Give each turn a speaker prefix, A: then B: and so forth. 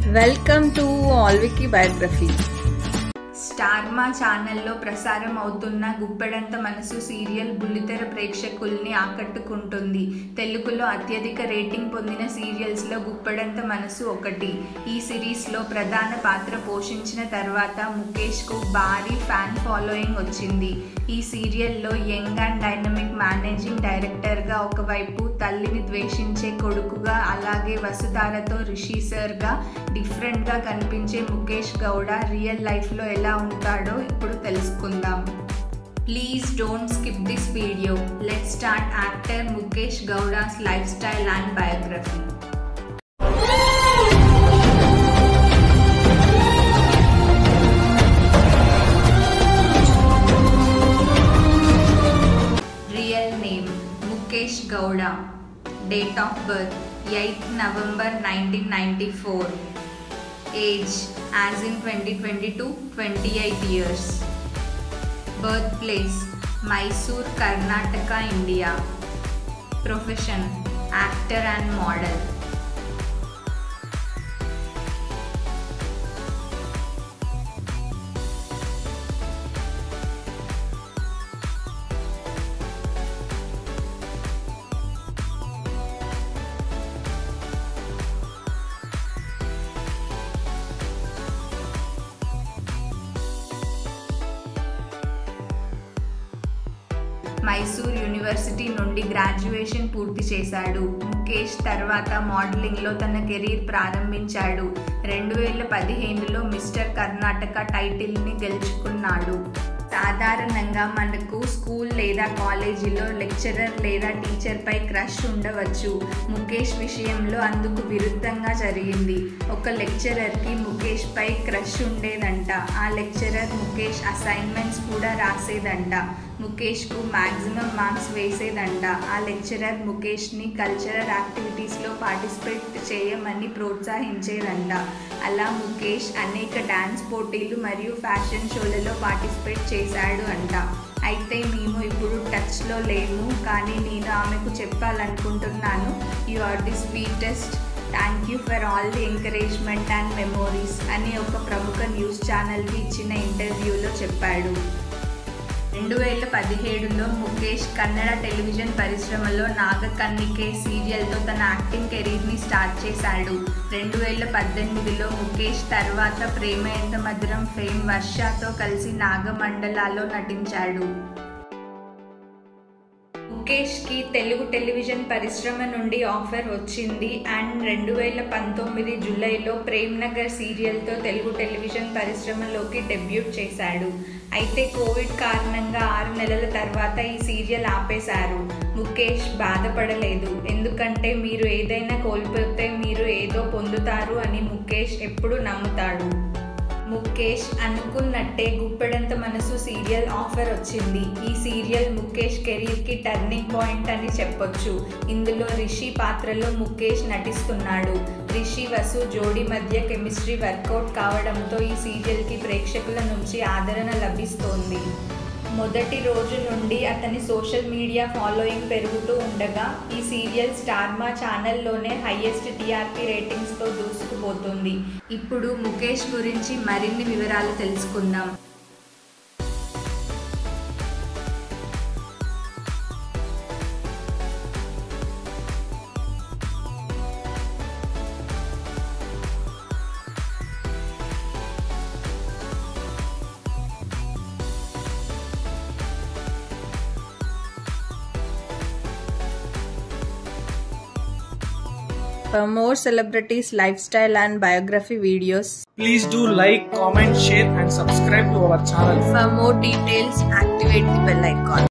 A: Welcome to ఆల్వికి biography
B: Star Maa ఛానల్లో ప్రసారం అవుతున్న గుప్పెడంత మనసు సీరియల్ బుల్లితెర ప్రేక్షకుల్ని ఆకట్టుకుంటుంది తెలుగులో అత్యధిక రేటింగ్ పొందిన సీరియల్స్లో గుప్పెడంత మనసు ఒకటి ఈ సిరీస్లో ప్రధాన పాత్ర పోషించిన తర్వాత ముఖేష్కు భారీ ఫ్యాన్ ఫాలోయింగ్ వచ్చింది ఈ సీరియల్లో యంగ్ అండ్ డైనమిక్ మేనేజింగ్ డైరెక్టర్గా ఒకవైపు తల్లిని ద్వేషించే కొడుకుగా అలాగే వసుధారతో రిషి సర్గా డిఫరెంట్గా కనిపించే ముఖేష్ గౌడ రియల్ లైఫ్లో ఎలా ఉంటాడో ఇప్పుడు తెలుసుకుందాం please don't skip this video let start actor Mukesh Gowda's life style and biography real name Mukesh Gowda date of birth eighth November nineteen ninety four age as in twenty twenty two twenty eight years birth place Mysore Karnataka India profession actor and model Mysore university నుండి graduation పూర్తి చేశాడు ముఖేష్ తర్వాత మోడలింగ్లో తన career ప్రారంభించాడు రెండు వేల పదిహేనులో మిస్టర్ కర్ణాటక టైటిల్ని గెలుచుకున్నాడు సాధారణంగా మనకు స్కూల్ లేదా కాలేజీలో లెక్చరర్ లేదా టీచర్పై క్రష్ ఉండవచ్చు ముఖేష్ విషయంలో అందుకు విరుద్ధంగా జరిగింది ఒక లెక్చరర్కి ముఖేష్పై క్రష్ ఉండేదంట ఆ లెక్చరర్ ముఖేష్ అసైన్మెంట్స్ కూడా రాసేదంట ముఖేష్కు మ్యాక్సిమం మార్క్స్ వేసేదంట ఆ లెక్చరర్ ముఖేష్ని కల్చరల్ యాక్టివిటీస్లో పార్టిసిపేట్ చేయమని ప్రోత్సహించేదంట అలా ముఖేష్ అనేక డ్యాన్స్ పోటీలు మరియు ఫ్యాషన్ షోలలో పార్టిసిపేట్ చేశాడు అంట అయితే మేము ఇప్పుడు టచ్లో లేము కానీ నేను ఆమెకు చెప్పాలనుకుంటున్నాను you are the sweetest thank you for all the encouragement and memories అని ఒక ప్రముఖ న్యూస్ ఛానల్కి ఇచ్చిన ఇంటర్వ్యూలో చెప్పాడు రెండు వేల పదిహేడులో ముఖేష్ కన్నడ టెలివిజన్ పరిశ్రమలో నాగకన్నికే సీరియల్తో తన యాక్టింగ్ కెరీర్ని స్టార్ట్ చేశాడు రెండు వేల పద్దెనిమిదిలో ముఖేష్ తర్వాత ప్రేమ ఎంత మధురం ఫేమ్ వర్షతో కలిసి నాగమండలాలో నటించాడు ముఖేష్కి తెలుగు టెలివిజన్ పరిశ్రమ నుండి ఆఫర్ వచ్చింది అండ్ రెండు వేల పంతొమ్మిది జూలైలో ప్రేమ్ నగర్ సీరియల్తో తెలుగు టెలివిజన్ పరిశ్రమలోకి డెబ్యూట్ చేశాడు అయితే కోవిడ్ కారణంగా ఆరు నెలల తర్వాత ఈ సీరియల్ ఆపేశారు ముఖేష్ బాధపడలేదు ఎందుకంటే మీరు ఏదైనా కోల్పోతే మీరు ఏదో పొందుతారు అని ముఖేష్ ఎప్పుడు నమ్ముతాడు ముఖేష్ అనుకున్నట్టే గుప్పెడంత మనసు సీరియల్ ఆఫర్ వచ్చింది ఈ సీరియల్ ముఖేష్ కెరీర్కి టర్నింగ్ పాయింట్ అని చెప్పొచ్చు ఇందులో రిషి పాత్రలో ముఖేష్ నటిస్తున్నాడు రిషి వసు జోడీ మధ్య కెమిస్ట్రీ వర్కౌట్ కావడంతో ఈ సీరియల్కి ప్రేక్షకుల నుంచి ఆదరణ లభిస్తోంది మొదటి రోజు నుండి అతని సోషల్ మీడియా ఫాలోయింగ్ పెరుగుతూ ఉండగా ఈ సీరియల్ స్టార్మా ఛానల్లోనే హైయెస్ట్ టీఆర్పీ రేటింగ్స్తో దూసుకుపోతుంది ఇప్పుడు ముఖేష్ గురించి మరిన్ని వివరాలు తెలుసుకుందాం
A: For more celebrities, lifestyle, and biography videos,
C: Please do like, comment, share, and subscribe to our channel.
A: for more details, activate the bell icon.